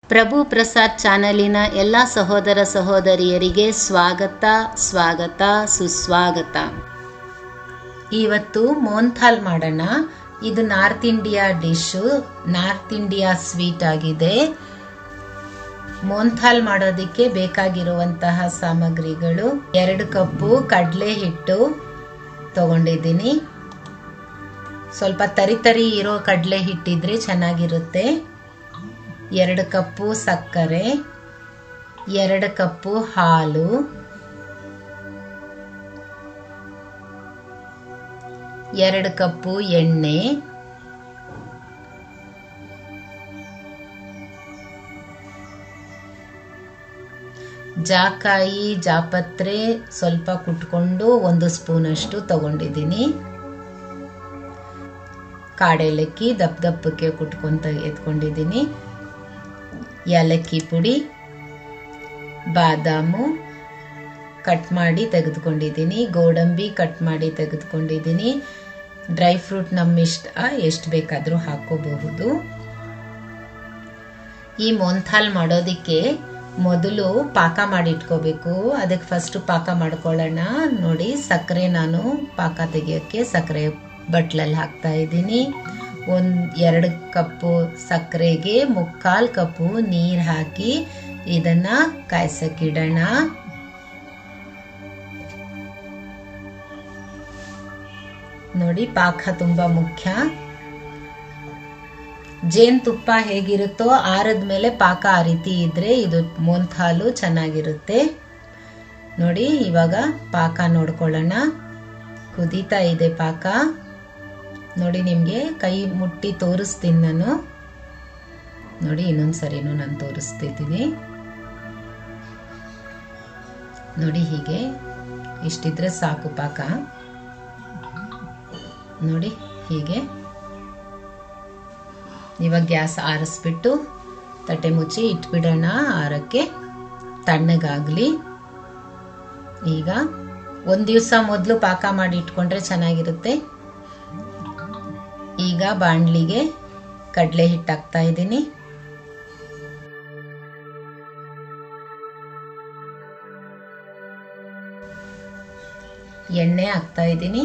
ಪ್ರಭು ಪ್ರಸಾದ್ ಚಾನಲಿನ ಎಲ್ಲ ಸಹೋದರ ಸಹೋದರಿಯರಿಗೆ ಸ್ವಾಗತ ಸ್ವಾಗತ ಸುಸ್ವಾಗತ ಇವತ್ತು ಮೋನ್ಥಾಲ್ ಮಾಡೋಣ ಇದು north India dish north India sweet ಆಗಿದೆ ಮೋನ್ಥಾಲ್ ಮಾಡೋದಕ್ಕೆ ಬೇಕಾಗಿರುವಂತಹ ಸಾಮಗ್ರಿಗಳು ಎರಡು ಕಪ್ಪು ಕಡಲೆ ಹಿಟ್ಟು ತಗೊಂಡಿದ್ದೀನಿ ಸ್ವಲ್ಪ ತರಿ ತರಿ ಇರೋ ಕಡಲೆ ಹಿಟ್ಟಿದ್ರೆ ಚೆನ್ನಾಗಿರುತ್ತೆ ಎರಡು ಕಪ್ಪು ಸಕ್ಕರೆ ಎರಡು ಕಪ್ಪು ಹಾಲು ಎರಡು ಕಪ್ಪು ಎಣ್ಣೆ ಜಾಕಾಯಿ ಜಾಪತ್ರೆ ಸ್ವಲ್ಪ ಕುಟ್ಕೊಂಡು ಒಂದು ಸ್ಪೂನಷ್ಟು ತಗೊಂಡಿದ್ದೀನಿ ಕಾಡೆಲಕ್ಕಿ ದಪ್ಪ ದಪ್ಪಕ್ಕೆ ಕುಟ್ಕೊಂತ ಎತ್ಕೊಂಡಿದ್ದೀನಿ ಏಲಕ್ಕಿ ಪುಡಿ ಬಾದಾಮು ಕಟ್ ಮಾಡಿ ತೆಗೆದುಕೊಂಡಿದ್ದೀನಿ ಗೋಡಂಬಿ ಕಟ್ ಮಾಡಿ ತೆಗೆದುಕೊಂಡಿದ್ದೀನಿ ಡ್ರೈ ಫ್ರೂಟ್ ನಮ್ಮ ಇಷ್ಟ ಎಷ್ಟು ಬೇಕಾದರೂ ಹಾಕೋಬಹುದು ಈ ಮೊಂಥಾಲ್ ಮಾಡೋದಕ್ಕೆ ಮೊದಲು ಪಾಕ ಮಾಡಿ ಇಟ್ಕೋಬೇಕು ಅದಕ್ಕೆ ಫಸ್ಟ್ ಪಾಕ ಮಾಡ್ಕೊಳ್ಳೋಣ ನೋಡಿ ಸಕ್ಕರೆ ನಾನು ಪಾಕ ತೆಗಿಯೋಕ್ಕೆ ಸಕ್ಕರೆ ಬಟ್ಲಲ್ಲಿ ಹಾಕ್ತಾ ಇದ್ದೀನಿ ಒಂದು ಎರಡು ಕಪ್ಪು ಸಕ್ಕರೆಗೆ ಮುಕ್ಕಾಲು ಕಪ್ಪು ನೀರು ಹಾಕಿ ಇದನ್ನ ಕಾಯ್ಸಕ್ಕಿಡೋಣ ನೋಡಿ ಪಾಕ ತುಂಬಾ ಮುಖ್ಯ ಜೇನುತುಪ್ಪ ಹೇಗಿರುತ್ತೋ ಆರದ ಮೇಲೆ ಪಾಕ ಆ ರೀತಿ ಇದ್ರೆ ಇದು ಮೋಂಥಾಲು ಚೆನ್ನಾಗಿರುತ್ತೆ ನೋಡಿ ಇವಾಗ ಪಾಕ ನೋಡ್ಕೊಳ್ಳೋಣ ಕುದೀತಾ ಇದೆ ಪಾಕ ನೋಡಿ ನಿಮಗೆ ಕೈ ಮುಟ್ಟಿ ತೋರಿಸ್ತೀನಿ ನಾನು ನೋಡಿ ಇನ್ನೊಂದ್ಸರಿನೂ ನಾನು ತೋರಿಸ್ತಿದ್ದೀನಿ ನೋಡಿ ಹೀಗೆ ಇಷ್ಟಿದ್ರೆ ಸಾಕು ಪಾಕ ನೋಡಿ ಹೀಗೆ ಇವಾಗ ಗ್ಯಾಸ್ ಆರಿಸ್ಬಿಟ್ಟು ತಟ್ಟೆ ಮುಚ್ಚಿ ಇಟ್ಬಿಡೋಣ ಆರಕ್ಕೆ ತಣ್ಣಗಾಗ್ಲಿ ಈಗ ಒಂದ್ ದಿವಸ ಮೊದಲು ಪಾಕ ಮಾಡಿ ಇಟ್ಕೊಂಡ್ರೆ ಚೆನ್ನಾಗಿರುತ್ತೆ ಈಗ ಬಾಣ್ಲಿಗೆ ಕಡಲೆ ಹಿಟ್ಟು ಹಾಕ್ತಾ ಇದ್ದೀನಿ ಎಣ್ಣೆ ಹಾಕ್ತಾ ಇದ್ದೀನಿ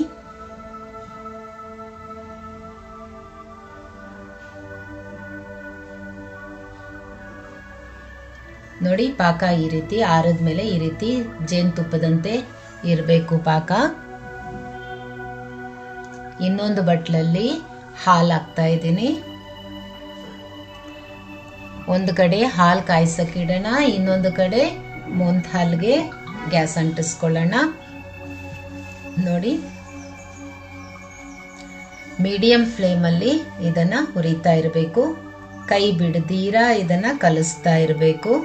ನೋಡಿ ಪಾಕ ಈ ರೀತಿ ಆರದ್ಮೇಲೆ ಈ ರೀತಿ ಜೇನುತುಪ್ಪದಂತೆ ಇರಬೇಕು ಪಾಕ ಇನ್ನೊಂದು ಬಟ್ಲಲ್ಲಿ ಹಾಲು ಹಾಕ್ತಾ ಇದ್ದೀನಿ ಒಂದು ಕಡೆ ಹಾಲು ಕಾಯ್ಸಕ್ಕಿಡೋಣ ಇನ್ನೊಂದು ಕಡೆ ಮೊಂತ್ ಹಾಲ್ಗೆ ಗ್ಯಾಸ್ ಅಂಟಿಸ್ಕೊಳ್ಳೋಣ ನೋಡಿ ಮೀಡಿಯಂ ಫ್ಲೇಮಲ್ಲಿ ಇದನ್ನ ಹುರಿತಾ ಇರಬೇಕು ಕೈ ಬಿಡದೀರ ಇದನ್ನ ಕಲಿಸ್ತಾ ಇರಬೇಕು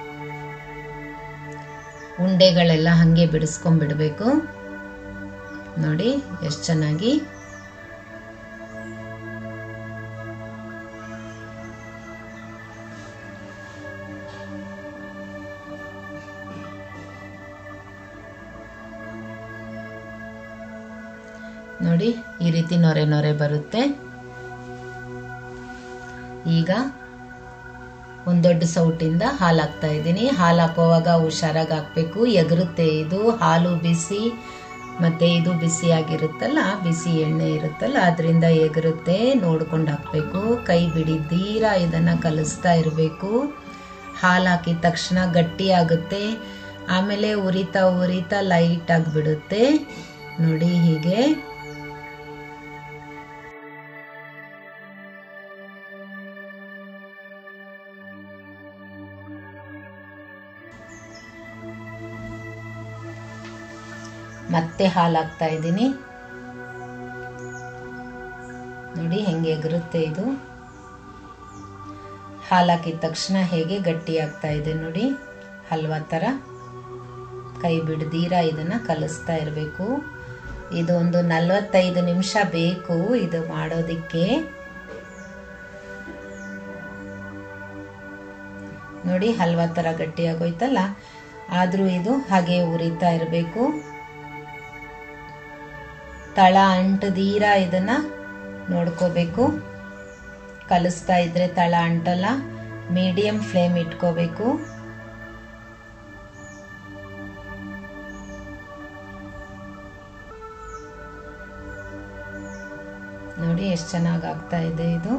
ಉಂಡೆಗಳೆಲ್ಲ ಹಂಗೆ ಬಿಡಿಸ್ಕೊಂಡ್ಬಿಡ್ಬೇಕು ನೋಡಿ ಎಷ್ಟು ಚೆನ್ನಾಗಿ ನೋಡಿ ಈ ರೀತಿ ನೊರೆ ನೊರೆ ಬರುತ್ತೆ ಈಗ ಒಂದು ದೊಡ್ಡ ಸೌಟಿಂದ ಹಾಲು ಹಾಕ್ತಾ ಇದ್ದೀನಿ ಹಾಲು ಹಾಕೋವಾಗ ಹುಷಾರಾಗಿ ಹಾಕ್ಬೇಕು ಎಗರುತ್ತೆ ಇದು ಹಾಲು ಬಿಸಿ ಮತ್ತೆ ಇದು ಬಿಸಿ ಆಗಿರುತ್ತಲ್ಲ ಬಿಸಿ ಎಣ್ಣೆ ಇರುತ್ತಲ್ಲ ಅದರಿಂದ ಎಗರುತ್ತೆ ನೋಡ್ಕೊಂಡು ಹಾಕ್ಬೇಕು ಕೈ ಬಿಡಿದ್ದೀರ ಇದನ್ನ ಕಲಿಸ್ತಾ ಇರಬೇಕು ಹಾಲು ಹಾಕಿದ ತಕ್ಷಣ ಗಟ್ಟಿ ಆಗುತ್ತೆ ಆಮೇಲೆ ಉರಿತಾ ಉರಿತಾ ಲೈಟ್ ಆಗಿಬಿಡುತ್ತೆ ನೋಡಿ ಹೀಗೆ ಮತ್ತೆ ಹಾಲು ಹಾಕ್ತಾ ಇದ್ದೀನಿ ನೋಡಿ ಹೆಂಗೆ ಎಗರುತ್ತೆ ಇದು ಹಾಲು ಹಾಕಿದ ತಕ್ಷಣ ಹೇಗೆ ಗಟ್ಟಿ ಆಗ್ತಾ ಇದೆ ನೋಡಿ ಹಲ್ವಾ ಥರ ಕೈ ಬಿಡ್ದೀರ ಇದನ್ನ ಕಲಿಸ್ತಾ ಇರಬೇಕು ಇದು ಒಂದು ನಲವತ್ತೈದು ನಿಮಿಷ ಬೇಕು ಇದು ಮಾಡೋದಿಕ್ಕೆ ನೋಡಿ ಹಲ್ವಾ ಥರ ಗಟ್ಟಿ ಆಗೋಯ್ತಲ್ಲ ಆದರೂ ಇದು ಹಾಗೆ ಉರಿತಾ ಇರಬೇಕು ತಳ ಅಂಟದೀರ ಇದನ್ನ ನೋಡ್ಕೋಬೇಕು ಕಲಿಸ್ತಾ ಇದ್ರೆ ತಳ ಅಂಟಲ್ಲ ಮೀಡಿಯಂ ಫ್ಲೇಮ್ ಇಟ್ಕೋಬೇಕು ನೋಡಿ ಎಷ್ಟು ಚೆನ್ನಾಗಿ ಆಗ್ತಾ ಇದೆ ಇದು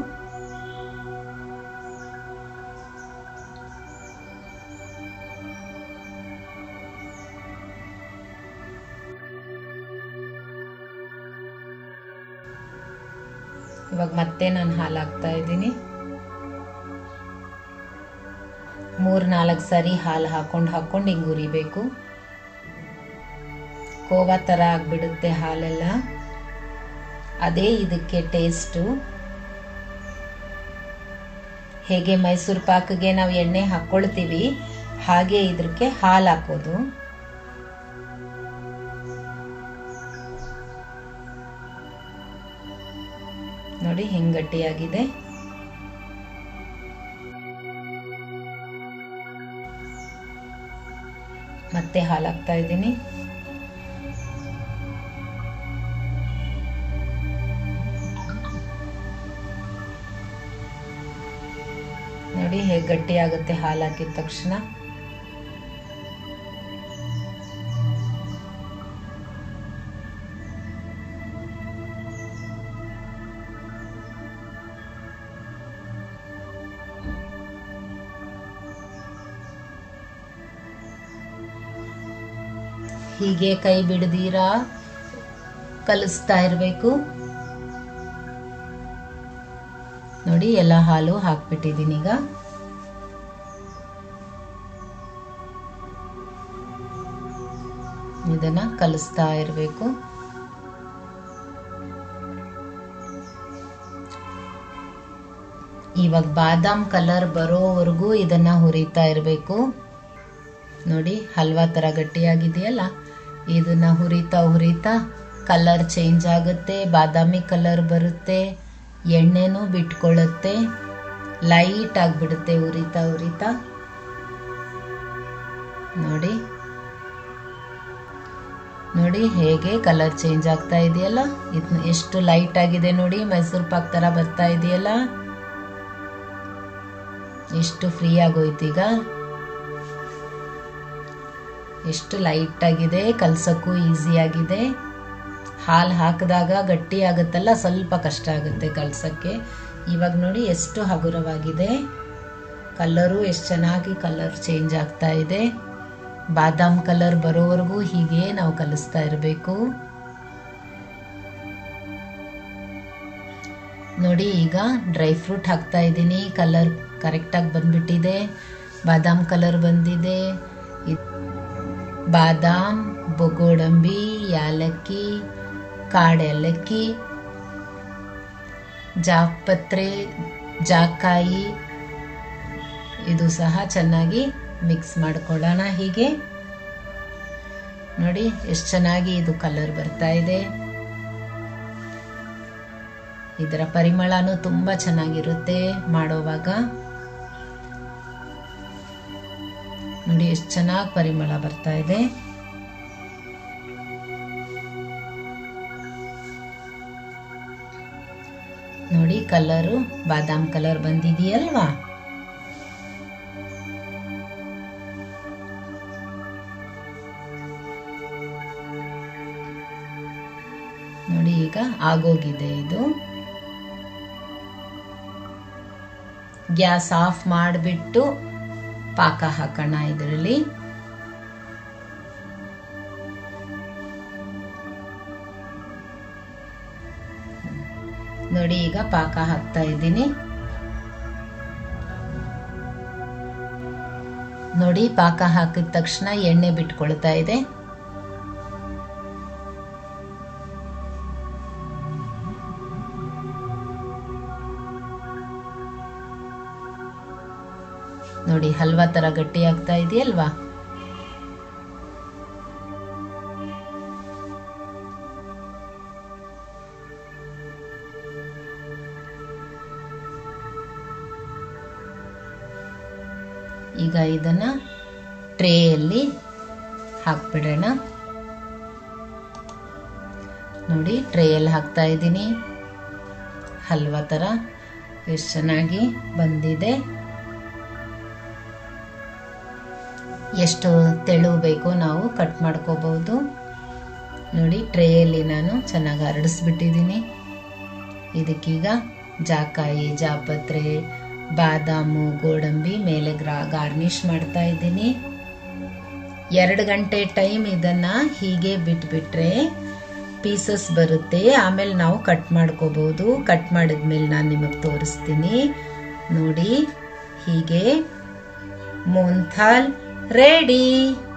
ಇವಾಗ ಮತ್ತೆ ನಾನು ಹಾಲು ಹಾಕ್ತಾ ಇದ್ದೀನಿ ಮೂರ್ ನಾಲ್ಕು ಸರಿ ಹಾಲು ಹಾಕೊಂಡು ಹಾಕೊಂಡು ಹಿಂಗೆ ಉರಿಬೇಕು ಕೋವಾ ಥರ ಆಗಿಬಿಡುತ್ತೆ ಹಾಲೆಲ್ಲ ಅದೇ ಇದಕ್ಕೆ ಟೇಸ್ಟು ಹೇಗೆ ಮೈಸೂರು ಪಾಕ್ಗೆ ನಾವು ಎಣ್ಣೆ ಹಾಕ್ಕೊಳ್ತೀವಿ ಹಾಗೆ ಇದಕ್ಕೆ ಹಾಲು ಹಾಕೋದು ನೋಡಿ ಹೆಂಗ್ ಗಟ್ಟಿಯಾಗಿದೆ ಮತ್ತೆ ಹಾಲು ಹಾಕ್ತಾ ಇದ್ದೀನಿ ನೋಡಿ ಹೇಗೆ ಗಟ್ಟಿ ಆಗುತ್ತೆ ಹಾಲು ಹಾಕಿದ ತಕ್ಷಣ ಹೀಗೆ ಕೈ ಬಿಡದೀರ ಕಲಿಸ್ತಾ ಇರಬೇಕು ನೋಡಿ ಎಲ್ಲ ಹಾಲು ಹಾಕ್ಬಿಟ್ಟಿದ್ದೀನಿ ಈಗ ಇದನ್ನ ಕಲಿಸ್ತಾ ಇರಬೇಕು ಇವಾಗ ಬಾದಾಮ್ ಕಲರ್ ಬರೋವರೆಗೂ ಇದನ್ನ ಹುರಿತಾ ಇರಬೇಕು ನೋಡಿ ಹಲ್ವಾ ಥರ ಗಟ್ಟಿಯಾಗಿದೆಯಲ್ಲ ಇದನ್ನ ಹುರಿತಾ ಹುರಿತಾ ಕಲರ್ ಚೇಂಜ್ ಆಗುತ್ತೆ ಬಾದಾಮಿ ಕಲರ್ ಬರುತ್ತೆ ಎಣ್ಣೆನೂ ಬಿಟ್ಕೊಳ್ಳುತ್ತೆ ಲೈಟ್ ಆಗಿಬಿಡುತ್ತೆ ಉರಿತಾ ಉರಿತಾ ನೋಡಿ ನೋಡಿ ಹೇಗೆ ಕಲರ್ ಚೇಂಜ್ ಆಗ್ತಾ ಇದೆಯಲ್ಲ ಇದು ಎಷ್ಟು ಲೈಟ್ ಆಗಿದೆ ನೋಡಿ ಮೈಸೂರು ಪಾಕ್ ಥರ ಬರ್ತಾ ಇದೆಯಲ್ಲ ಎಷ್ಟು ಫ್ರೀ ಆಗೋಯ್ತು ಈಗ ಎಷ್ಟು ಲೈಟ್ ಆಗಿದೆ ಕಲ್ಸಕ್ಕೂ ಈಸಿ ಆಗಿದೆ ಹಾಲು ಹಾಕಿದಾಗ ಗಟ್ಟಿ ಆಗುತ್ತಲ್ಲ ಸ್ವಲ್ಪ ಕಷ್ಟ ಆಗುತ್ತೆ ಕಲ್ಸಕ್ಕೆ ಇವಾಗ ನೋಡಿ ಎಷ್ಟು ಹಗುರವಾಗಿದೆ ಕಲರು ಎಷ್ಟು ಚೆನ್ನಾಗಿ ಕಲರ್ ಚೇಂಜ್ ಆಗ್ತಾ ಇದೆ ಬಾದಾಮ್ ಕಲರ್ ಬರೋವರೆಗೂ ಹೀಗೆ ನಾವು ಕಲಿಸ್ತಾ ಇರಬೇಕು ನೋಡಿ ಈಗ ಡ್ರೈ ಫ್ರೂಟ್ ಹಾಕ್ತಾ ಇದ್ದೀನಿ ಕಲರ್ ಕರೆಕ್ಟಾಗಿ ಬಂದ್ಬಿಟ್ಟಿದೆ ಬಾದಾಮ್ ಕಲರ್ ಬಂದಿದೆ ಬಾದಾಮ್ ಬೊಗೋಡಂಬಿ ಯಾಲಕ್ಕಿ ಕಾಡೆಲಕ್ಕಿ ಜಾಪತ್ರೆ ಜಾಕಾಯಿ ಇದು ಸಹ ಚೆನ್ನಾಗಿ ಮಿಕ್ಸ್ ಮಾಡ್ಕೊಳ್ಳೋಣ ಹೀಗೆ ನೋಡಿ ಎಷ್ಟು ಚೆನ್ನಾಗಿ ಇದು ಕಲರ್ ಬರ್ತಾ ಇದೆ ಇದರ ಪರಿಮಳನೂ ತುಂಬಾ ಚೆನ್ನಾಗಿರುತ್ತೆ ಮಾಡೋವಾಗ ನೋಡಿ ಎಷ್ಟು ಚೆನ್ನಾಗಿ ಪರಿಮಳ ಬರ್ತಾ ಇದೆ ನೋಡಿ ಕಲರು ಬಾದಾಮ್ ಕಲರ್ ಬಂದಿದೆಯಲ್ವಾ ನೋಡಿ ಈಗ ಆಗೋಗಿದೆ ಇದು ಗ್ಯಾಸ್ ಆಫ್ ಮಾಡಿಬಿಟ್ಟು ಪಾಕ ಹಾಕೋಣ ಇದರಲ್ಲಿ ನೋಡಿ ಈಗ ಪಾಕ ಹಾಕ್ತಾ ಇದ್ದೀನಿ ನೋಡಿ ಪಾಕ ಹಾಕಿದ ತಕ್ಷಣ ಎಣ್ಣೆ ಬಿಟ್ಕೊಳ್ತಾ ಇದೆ ನೋಡಿ ಹಲ್ವಾ ತರ ಗಟ್ಟಿ ಆಗ್ತಾ ಇದೆಯಲ್ವಾ ಈಗ ಇದನ್ನ ಟ್ರೇಯಲ್ಲಿ ಹಾಕ್ಬಿಡೋಣ ನೋಡಿ ಟ್ರೇಯಲ್ಲಿ ಹಾಕ್ತಾ ಇದ್ದೀನಿ ಹಲ್ವಾ ಥರ ಎಷ್ಟು ಚೆನ್ನಾಗಿ ಬಂದಿದೆ ಎಷ್ಟು ತೆಳು ಬೇಕೋ ನಾವು ಕಟ್ ಮಾಡ್ಕೋಬಹುದು ನೋಡಿ ಟ್ರೇಯಲ್ಲಿ ನಾನು ಚೆನ್ನಾಗಿ ಹರಡಿಸ್ಬಿಟ್ಟಿದ್ದೀನಿ ಇದಕ್ಕೀಗ ಜಾಕಾಯಿ ಜಾಪತ್ರೆ ಬಾದಾಮು ಗೋಡಂಬಿ ಮೇಲೆ ಗ್ರಾ ಗಾರ್ನಿಷ್ ಮಾಡ್ತಾ ಇದ್ದೀನಿ ಎರಡು ಗಂಟೆ ಟೈಮ್ ಇದನ್ನ ಹೀಗೆ ಬಿಟ್ಬಿಟ್ರೆ ಪೀಸಸ್ ಬರುತ್ತೆ ಆಮೇಲೆ ನಾವು ಕಟ್ ಮಾಡ್ಕೋಬಹುದು ಕಟ್ ಮಾಡಿದ್ಮೇಲೆ ನಾನು ನಿಮಗೆ ತೋರಿಸ್ತೀನಿ ನೋಡಿ ಹೀಗೆ ಮೋನ್ಥಾಲ್ ರೆಡಿ